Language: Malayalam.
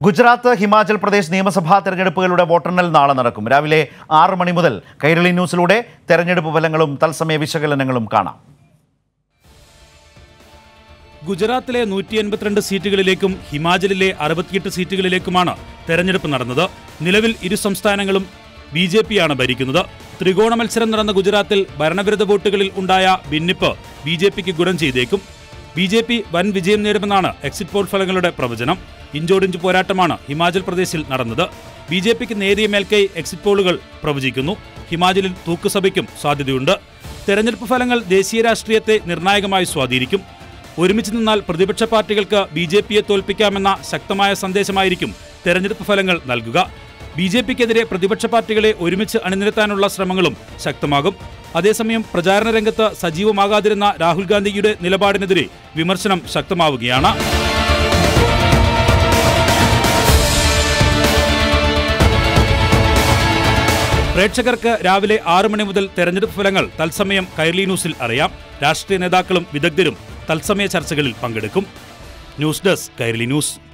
ഗുജറാത്ത് ഹിമാചൽ പ്രദേശ് നിയമസഭാ തെരഞ്ഞെടുപ്പുകളുടെ വോട്ടെണ്ണൽ നാളെ നടക്കും രാവിലെ ആറ് മണി മുതൽ കൈരളി ന്യൂസിലൂടെ തെരഞ്ഞെടുപ്പ് ഫലങ്ങളും തത്സമയ വിശകലനങ്ങളും കാണാം ഗുജറാത്തിലെ നൂറ്റി എൺപത്തിരണ്ട് സീറ്റുകളിലേക്കും ഹിമാചലിലെ അറുപത്തിയെട്ട് സീറ്റുകളിലേക്കുമാണ് തെരഞ്ഞെടുപ്പ് നടന്നത് നിലവിൽ ഇരു സംസ്ഥാനങ്ങളും ബി ജെ പിയാണ് ഭരിക്കുന്നത് ത്രികോണ മത്സരം നടന്ന ഗുജറാത്തിൽ ഭരണവിരുദ്ധ വോട്ടുകളിൽ ഉണ്ടായ ഭിന്നിപ്പ് ബി ജെ പിക്ക് ഗുണം ചെയ്തേക്കും ബി ജെ പി വൻ വിജയം നേടുമെന്നാണ് എക്സിറ്റ് പോൾ ഫലങ്ങളുടെ പ്രവചനം ഇഞ്ചോടിഞ്ച് പോരാട്ടമാണ് ഹിമാചൽ പ്രദേശിൽ നടന്നത് ബി ജെ പിക്ക് നേരിയ മേൽക്കൈ എക്സിറ്റ് പോളുകൾ പ്രവചിക്കുന്നു ഹിമാചലിൽ തൂക്കുസഭയ്ക്കും സാധ്യതയുണ്ട് തെരഞ്ഞെടുപ്പ് ഫലങ്ങൾ ദേശീയ രാഷ്ട്രീയത്തെ നിർണായകമായി സ്വാധീനിക്കും ഒരുമിച്ച് നിന്നാൽ പ്രതിപക്ഷ പാർട്ടികൾക്ക് ബി ജെ പിയെ തോൽപ്പിക്കാമെന്ന ശക്തമായ സന്ദേശമായിരിക്കും തെരഞ്ഞെടുപ്പ് ഫലങ്ങൾ നൽകുക ബി ജെ പിക്കെതിരെ പ്രതിപക്ഷ പാർട്ടികളെ ഒരുമിച്ച് അണിനിരത്താനുള്ള ശ്രമങ്ങളും ശക്തമാകും അതേസമയം പ്രചാരണ രംഗത്ത് സജീവമാകാതിരുന്ന രാഹുൽ ഗാന്ധിയുടെ നിലപാടിനെതിരെ വിമർശനം ശക്തമാവുകയാണ് പ്രേക്ഷകർക്ക് രാവിലെ ആറ് മണി മുതൽ തെരഞ്ഞെടുപ്പ് ഫലങ്ങൾ തത്സമയം കൈർലി ന്യൂസിൽ അറിയാം രാഷ്ട്രീയ നേതാക്കളും വിദഗ്ധരും തത്സമയ ചർച്ചകളിൽ പങ്കെടുക്കും ന്യൂസ് ഡെസ്ക് കൈർലി ന്യൂസ്